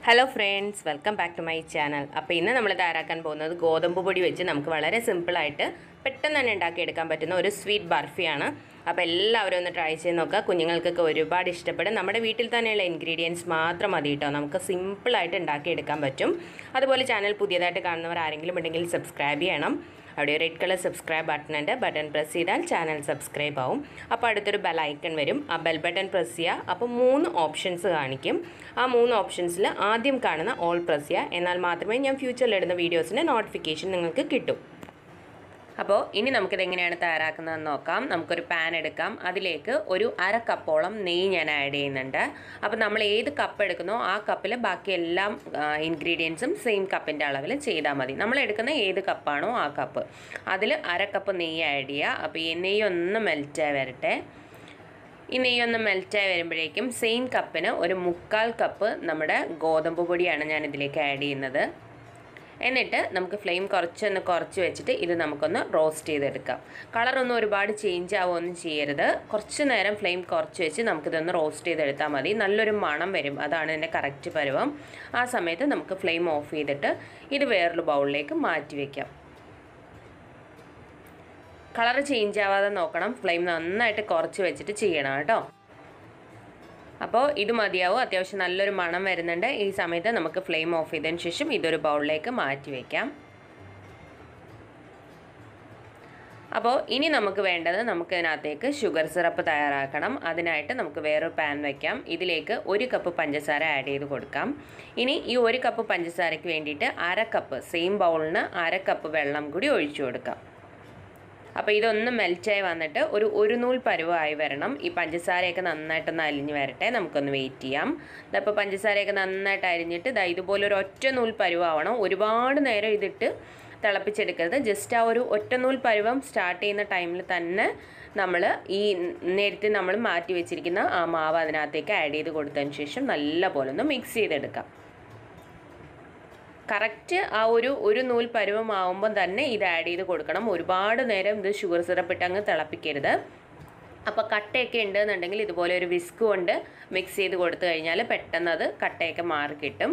hello friends welcome back to my channel അപ്പോൾ ഇന്ന് നമ്മൾ തയ്യാറാക്കാൻ പോകുന്നത് ഗോതമ്പ് പൊടി വെച്ച് നമുക്ക് വളരെ സിമ്പിളായിട്ട് പെട്ടെന്ന് തന്നെ ഉണ്ടാക്കിയെടുക്കാൻ പറ്റുന്ന ഒരു സ്വീറ്റ് ബർഫിയാണ് അപ്പോൾ എല്ലാവരും ഒന്ന് ട്രൈ ചെയ്ത് നോക്കുക കുഞ്ഞുങ്ങൾക്കൊക്കെ ഒരുപാട് ഇഷ്ടപ്പെടും നമ്മുടെ വീട്ടിൽ തന്നെയുള്ള ഇൻഗ്രീഡിയൻസ് മാത്രം മതി കേട്ടോ നമുക്ക് സിമ്പിളായിട്ട് ഉണ്ടാക്കിയെടുക്കാൻ പറ്റും അതുപോലെ ചാനൽ പുതിയതായിട്ട് കാണുന്നവർ ആരെങ്കിലും ഉണ്ടെങ്കിൽ സബ്സ്ക്രൈബ് ചെയ്യണം അവിടെ റെഡ് കളർ സബ്സ്ക്രൈബ് ബട്ടൺ ഉണ്ട് ബട്ടൺ പ്രസ് ചെയ്താൽ ചാനൽ സബ്സ്ക്രൈബ് ആവും അപ്പോൾ അടുത്തൊരു ബെൽ ഐക്കൺ വരും ആ ബെൽ ബട്ടൺ പ്രസ് ചെയ്യുക അപ്പോൾ മൂന്ന് ഓപ്ഷൻസ് കാണിക്കും ആ മൂന്ന് ഓപ്ഷൻസിൽ ആദ്യം കാണുന്ന ഓൾ പ്രസ് ചെയ്യുക എന്നാൽ മാത്രമേ ഞാൻ ഫ്യൂച്ചറിൽ ഇടുന്ന വീഡിയോസിൻ്റെ നോട്ടിഫിക്കേഷൻ നിങ്ങൾക്ക് കിട്ടും അപ്പോൾ ഇനി നമുക്കിത് എങ്ങനെയാണ് തയ്യാറാക്കുന്നതെന്ന് നോക്കാം നമുക്കൊരു പാൻ എടുക്കാം അതിലേക്ക് ഒരു അര കപ്പോളം നെയ്യ് ഞാൻ ആഡ് ചെയ്യുന്നുണ്ട് അപ്പോൾ നമ്മൾ ഏത് കപ്പ് എടുക്കുന്നോ ആ കപ്പിൽ ബാക്കി എല്ലാ ഇൻഗ്രീഡിയൻസും സെയിം കപ്പിൻ്റെ അളവിൽ ചെയ്താൽ മതി നമ്മൾ എടുക്കുന്ന ഏത് കപ്പാണോ ആ കപ്പ് അതിൽ അര കപ്പ് നെയ്യ് ആഡ് ചെയ്യുക അപ്പോൾ ഈ നെയ്യ് ഒന്ന് മെൽറ്റായി വരട്ടെ ഈ നെയ്യൊന്ന് മെൽറ്റായി വരുമ്പോഴേക്കും സെയിം കപ്പിന് ഒരു മുക്കാൽ കപ്പ് നമ്മുടെ ഗോതമ്പ് പൊടിയാണ് ഞാൻ ഇതിലേക്ക് ആഡ് ചെയ്യുന്നത് എന്നിട്ട് നമുക്ക് ഫ്ലെയിം കുറച്ചൊന്ന് കുറച്ച് വെച്ചിട്ട് ഇത് നമുക്കൊന്ന് റോസ്റ്റ് ചെയ്തെടുക്കാം കളറൊന്നും ഒരുപാട് ചേഞ്ച് ആവുകയൊന്നും ചെയ്യരുത് കുറച്ച് നേരം ഫ്ലെയിം കുറച്ച് വെച്ച് നമുക്കിതൊന്ന് റോസ്റ്റ് ചെയ്തെടുത്താൽ മതി നല്ലൊരു മണം വരും അതാണ് ഇതിൻ്റെ കറക്റ്റ് പരുവം ആ സമയത്ത് നമുക്ക് ഫ്ലെയിം ഓഫ് ചെയ്തിട്ട് ഇത് വേറൊരു ബൗളിലേക്ക് മാറ്റി വയ്ക്കാം കളർ ചേഞ്ച് ആവാതെ നോക്കണം ഫ്ലെയിം നന്നായിട്ട് കുറച്ച് വെച്ചിട്ട് ചെയ്യണം കേട്ടോ അപ്പോൾ ഇത് മതിയാവും അത്യാവശ്യം നല്ലൊരു മണം വരുന്നുണ്ട് ഈ സമയത്ത് നമുക്ക് ഫ്ലെയിം ഓഫ് ചെയ്തതിന് ശേഷം ഇതൊരു ബൗളിലേക്ക് മാറ്റി വയ്ക്കാം അപ്പോൾ ഇനി നമുക്ക് വേണ്ടത് നമുക്ക് ഇതിനകത്തേക്ക് ഷുഗർ സിറപ്പ് തയ്യാറാക്കണം അതിനായിട്ട് നമുക്ക് വേറൊരു പാൻ വയ്ക്കാം ഇതിലേക്ക് ഒരു കപ്പ് പഞ്ചസാര ആഡ് ചെയ്ത് കൊടുക്കാം ഇനി ഈ ഒരു കപ്പ് പഞ്ചസാരയ്ക്ക് വേണ്ടിയിട്ട് അര കപ്പ് സെയിം ബൗളിന് അര കപ്പ് വെള്ളം കൂടി ഒഴിച്ചു കൊടുക്കാം അപ്പോൾ ഇതൊന്ന് മെൽറ്റായി വന്നിട്ട് ഒരു ഒരു നൂൽ പരുവമായി വരണം ഈ പഞ്ചസാരയൊക്കെ നന്നായിട്ടൊന്ന് അലിഞ്ഞ് വരട്ടെ നമുക്കൊന്ന് വെയിറ്റ് ചെയ്യാം അപ്പോൾ പഞ്ചസാരയൊക്കെ നന്നായിട്ട് അരിഞ്ഞിട്ട് ഇതാ ഇതുപോലെ ഒരു ഒറ്റ നൂൽ പരുവാവണം ഒരുപാട് നേരം ഇതിട്ട് തിളപ്പിച്ചെടുക്കരുത് ജസ്റ്റ് ആ ഒരു ഒറ്റ നൂൽ പരുവം സ്റ്റാർട്ട് ചെയ്യുന്ന ടൈമിൽ തന്നെ നമ്മൾ ഈ നേരത്തെ നമ്മൾ മാറ്റി വെച്ചിരിക്കുന്ന ആ മാവ് അതിനകത്തേക്ക് ആഡ് ചെയ്ത് കൊടുത്തതിന് ശേഷം നല്ല പോലെ ഒന്ന് മിക്സ് ചെയ്തെടുക്കാം കറക്റ്റ് ആ ഒരു ഒരു നൂൽ പരുവമാവുമ്പം തന്നെ ഇത് ആഡ് ചെയ്ത് കൊടുക്കണം ഒരുപാട് നേരം ഇത് ഷുഗർ സിറപ്പ് ഇട്ട് അങ്ങ് തിളപ്പിക്കരുത് അപ്പോൾ കട്ടയൊക്കെ ഉണ്ടെന്നുണ്ടെങ്കിൽ ഇതുപോലെ ഒരു വിസ്ക് കൊണ്ട് മിക്സ് ചെയ്ത് കൊടുത്തു കഴിഞ്ഞാൽ പെട്ടെന്ന് അത് കട്ടയൊക്കെ മാറി കിട്ടും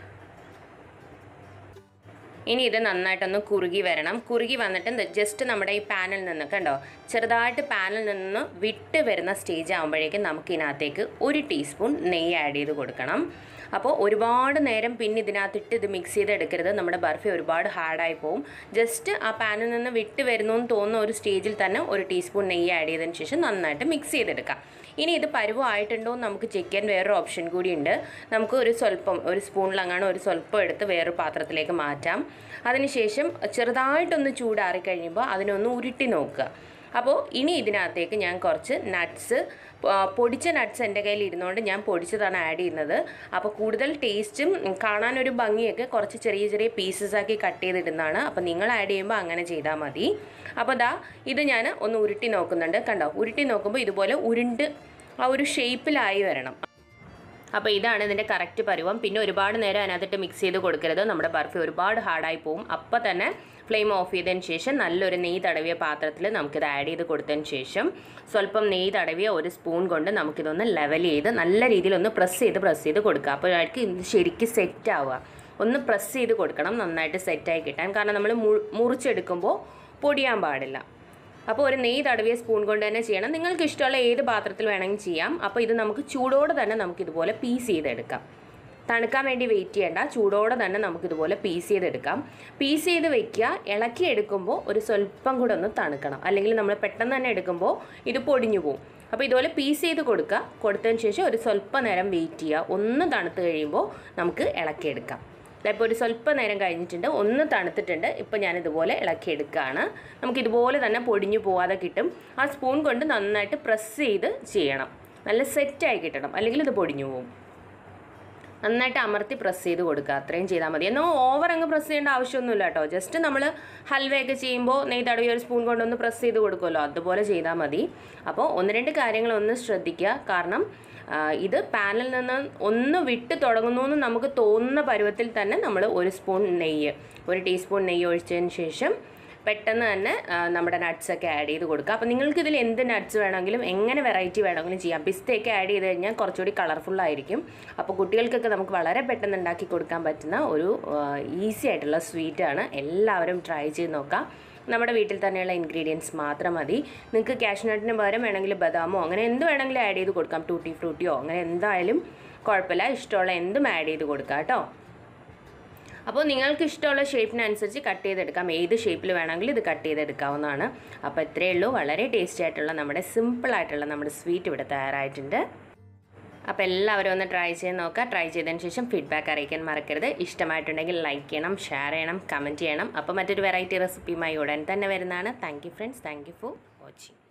ഇനി ഇത് നന്നായിട്ടൊന്ന് കുറുകി വരണം കുറുകി വന്നിട്ട് ജസ്റ്റ് നമ്മുടെ ഈ പാനിൽ നിന്ന് കണ്ടോ ചെറുതായിട്ട് പാനിൽ നിന്ന് വിട്ട് വരുന്ന സ്റ്റേജ് ആകുമ്പോഴേക്കും നമുക്ക് ഇതിനകത്തേക്ക് ഒരു ടീസ്പൂൺ നെയ്യ് ആഡ് ചെയ്ത് കൊടുക്കണം അപ്പോൾ ഒരുപാട് നേരം പിന്നെ ഇതിനകത്തിട്ട് ഇത് മിക്സ് ചെയ്തെടുക്കരുത് നമ്മുടെ ബർഫി ഒരുപാട് ഹാർഡായി പോവും ജസ്റ്റ് ആ പാനിൽ നിന്ന് വിട്ട് വരുന്നു എന്ന് തോന്നുന്ന ഒരു സ്റ്റേജിൽ തന്നെ ഒരു ടീസ്പൂൺ നെയ്യ് ആഡ് ചെയ്തതിന് ശേഷം നന്നായിട്ട് മിക്സ് ചെയ്തെടുക്കാം ഇനി ഇത് പരുവമായിട്ടുണ്ടോ എന്ന് നമുക്ക് ചെക്ക് ചെയ്യാൻ വേറൊരു ഓപ്ഷൻ കൂടിയുണ്ട് നമുക്ക് ഒരു സ്വല്പം ഒരു സ്പൂണിലങ്ങാണ് ഒരു സ്വല്പം എടുത്ത് വേറൊരു പാത്രത്തിലേക്ക് മാറ്റാം അതിനുശേഷം ചെറുതായിട്ടൊന്ന് ചൂടാറി കഴിയുമ്പോൾ അതിനൊന്ന് ഉരുട്ടി നോക്കുക അപ്പോൾ ഇനി ഇതിനകത്തേക്ക് ഞാൻ കുറച്ച് നട്ട്സ് പൊടിച്ച നട്ട്സ് എൻ്റെ കയ്യിൽ ഇരുന്നുകൊണ്ട് ഞാൻ പൊടിച്ചതാണ് ആഡ് ചെയ്യുന്നത് അപ്പോൾ കൂടുതൽ ടേസ്റ്റും കാണാനൊരു ഭംഗിയൊക്കെ കുറച്ച് ചെറിയ ചെറിയ പീസസ് ആക്കി കട്ട് ചെയ്തിടുന്നതാണ് അപ്പോൾ നിങ്ങൾ ആഡ് ചെയ്യുമ്പോൾ അങ്ങനെ ചെയ്താൽ മതി അപ്പോൾ ദാ ഇത് ഞാൻ ഒന്ന് ഉരുട്ടി നോക്കുന്നുണ്ട് കണ്ടോ ഉരുട്ടി നോക്കുമ്പോൾ ഇതുപോലെ ഉരുണ്ട് ആ ഒരു ഷേപ്പിലായി വരണം അപ്പോൾ ഇതാണ് ഇതിൻ്റെ കറക്റ്റ് പരുവം പിന്നെ ഒരുപാട് നേരം അതിനകത്തിട്ട് മിക്സ് ചെയ്ത് കൊടുക്കരുത് നമ്മുടെ ബർഫി ഒരുപാട് ഹാർഡായി പോവും അപ്പോൾ തന്നെ ഫ്ലെയിം ഓഫ് ചെയ്തതിന് ശേഷം നല്ലൊരു നെയ്യ് തടവിയ പാത്രത്തിൽ നമുക്കിത് ആഡ് ചെയ്ത് കൊടുത്തതിന് ശേഷം സ്വല്പം നെയ്യ് തടവിയ ഒരു സ്പൂൺ കൊണ്ട് നമുക്കിതൊന്ന് ലെവൽ ചെയ്ത് നല്ല രീതിയിൽ ഒന്ന് പ്രസ് ചെയ്ത് പ്രസ് ചെയ്ത് കൊടുക്കുക അപ്പോഴായിരിക്കും ഇത് ശരിക്കും സെറ്റ് ആവുക ഒന്ന് പ്രസ് ചെയ്ത് കൊടുക്കണം നന്നായിട്ട് സെറ്റായി കിട്ടാൻ കാരണം നമ്മൾ മുറിച്ചെടുക്കുമ്പോൾ പൊടിയാൻ പാടില്ല അപ്പോൾ ഒരു നെയ്യ് തടവിയ സ്പൂൺ കൊണ്ട് തന്നെ ചെയ്യണം നിങ്ങൾക്ക് ഇഷ്ടമുള്ള ഏത് പാത്രത്തിൽ വേണമെങ്കിൽ ചെയ്യാം അപ്പോൾ ഇത് നമുക്ക് ചൂടോടെ തന്നെ നമുക്കിതുപോലെ പീസ് ചെയ്തെടുക്കാം തണുക്കാൻ വേണ്ടി വെയിറ്റ് ചെയ്യേണ്ട ചൂടോടെ തന്നെ നമുക്കിതുപോലെ പീസ് ചെയ്തെടുക്കാം പീസ് ചെയ്ത് വെക്കുക ഇളക്കി എടുക്കുമ്പോൾ ഒരു സ്വല്പം കൂടെ ഒന്ന് തണുക്കണം അല്ലെങ്കിൽ നമ്മൾ പെട്ടെന്ന് തന്നെ എടുക്കുമ്പോൾ ഇത് പൊടിഞ്ഞു പോകും അപ്പോൾ ഇതുപോലെ പീസ് ചെയ്ത് കൊടുക്കുക കൊടുത്തതിന് ശേഷം ഒരു സ്വല്പം നേരം വെയിറ്റ് ചെയ്യുക ഒന്ന് തണുത്ത് കഴിയുമ്പോൾ നമുക്ക് ഇളക്കിയെടുക്കാം ഇപ്പോൾ ഒരു സ്വല്പം നേരം കഴിഞ്ഞിട്ടുണ്ട് ഒന്ന് തണുത്തിട്ടുണ്ട് ഇപ്പോൾ ഞാൻ ഇതുപോലെ ഇളക്കിയെടുക്കുകയാണ് നമുക്ക് ഇതുപോലെ തന്നെ പൊടിഞ്ഞു പോവാതെ കിട്ടും ആ സ്പൂൺ കൊണ്ട് നന്നായിട്ട് പ്രസ് ചെയ്ത് ചെയ്യണം നല്ല സെറ്റായി കിട്ടണം അല്ലെങ്കിൽ ഇത് പൊടിഞ്ഞു പോകും നന്നായിട്ട് അമർത്തി പ്രസ് ചെയ്ത് കൊടുക്കുക അത്രയും ചെയ്താൽ മതി എന്നാൽ ഓവർ അങ്ങ് പ്രസ് ചെയ്യേണ്ട ആവശ്യമൊന്നുമില്ല കേട്ടോ ജസ്റ്റ് നമ്മൾ ഹൽവയൊക്കെ ചെയ്യുമ്പോൾ നെയ്യ് തടവി ഒരു സ്പൂൺ കൊണ്ടൊന്ന് പ്രസ് ചെയ്ത് കൊടുക്കുമല്ലോ അതുപോലെ ചെയ്താൽ മതി അപ്പോൾ ഒന്ന് രണ്ട് കാര്യങ്ങൾ ഒന്ന് ശ്രദ്ധിക്കുക കാരണം ഇത് പാനിൽ നിന്ന് ഒന്ന് വിട്ട് തുടങ്ങുന്നു എന്ന് നമുക്ക് തോന്നുന്ന പരുവത്തിൽ തന്നെ നമ്മൾ ഒരു സ്പൂൺ നെയ്യ് ഒരു ടീസ്പൂൺ നെയ്യ് ഒഴിച്ചതിന് ശേഷം പെട്ടെന്ന് തന്നെ ആ, നമ്മുടെ നട്ട്സൊക്കെ ആഡ് ചെയ്ത് കൊടുക്കുക അപ്പോൾ നിങ്ങൾക്ക് ഇതിൽ എന്ത് നട്ട്സ് വേണമെങ്കിലും എങ്ങനെ വെറൈറ്റി വേണമെങ്കിലും ചെയ്യാം പിസ്തയൊക്കെ ആഡ് ചെയ്ത് കഴിഞ്ഞാൽ കുറച്ചുകൂടി കളർഫുൾ ആയിരിക്കും അപ്പോൾ കുട്ടികൾക്കൊക്കെ നമുക്ക് വളരെ പെട്ടെന്ന് ഉണ്ടാക്കി കൊടുക്കാൻ പറ്റുന്ന ഒരു ഈസി ആയിട്ടുള്ള സ്വീറ്റാണ് എല്ലാവരും ട്രൈ ചെയ്ത് നോക്കാം നമ്മുടെ വീട്ടിൽ തന്നെയുള്ള ഇൻഗ്രീഡിയൻസ് മാത്രം മതി നിങ്ങൾക്ക് കാഷ്നട്ടിന് പകരം വേണമെങ്കിൽ ബദാമോ അങ്ങനെ എന്ത് വേണമെങ്കിലും ആഡ് ചെയ്ത് കൊടുക്കാം ടൂട്ടി ഫ്രൂട്ടിയോ അങ്ങനെ എന്തായാലും കുഴപ്പമില്ല ഇഷ്ടമുള്ള എന്തും ആഡ് ചെയ്ത് കൊടുക്കാം കേട്ടോ അപ്പോൾ നിങ്ങൾക്ക് ഇഷ്ടമുള്ള ഷേപ്പിനനുസരിച്ച് കട്ട് ചെയ്തെടുക്കാം ഏത് ഷേപ്പിൽ വേണമെങ്കിലും ഇത് കട്ട് ചെയ്തെടുക്കാവുന്നതാണ് അപ്പോൾ ഇത്രയേ ഉള്ളൂ വളരെ ടേസ്റ്റി ആയിട്ടുള്ള നമ്മുടെ സിമ്പിൾ ആയിട്ടുള്ള നമ്മുടെ സ്വീറ്റ് ഇവിടെ തയ്യാറായിട്ടുണ്ട് അപ്പോൾ എല്ലാവരും ഒന്ന് ട്രൈ ചെയ്ത് നോക്കുക ട്രൈ ചെയ്തതിന് ശേഷം ഫീഡ്ബാക്ക് അറിയിക്കാൻ മറക്കരുത് ഇഷ്ടമായിട്ടുണ്ടെങ്കിൽ ലൈക്ക് ചെയ്യണം ഷെയർ ചെയ്യണം കമൻറ്റ് ചെയ്യണം അപ്പോൾ മറ്റൊരു വെറൈറ്റി റെസിപ്പിയുമായി ഉടൻ തന്നെ വരുന്നതാണ് thank you friends thank you for watching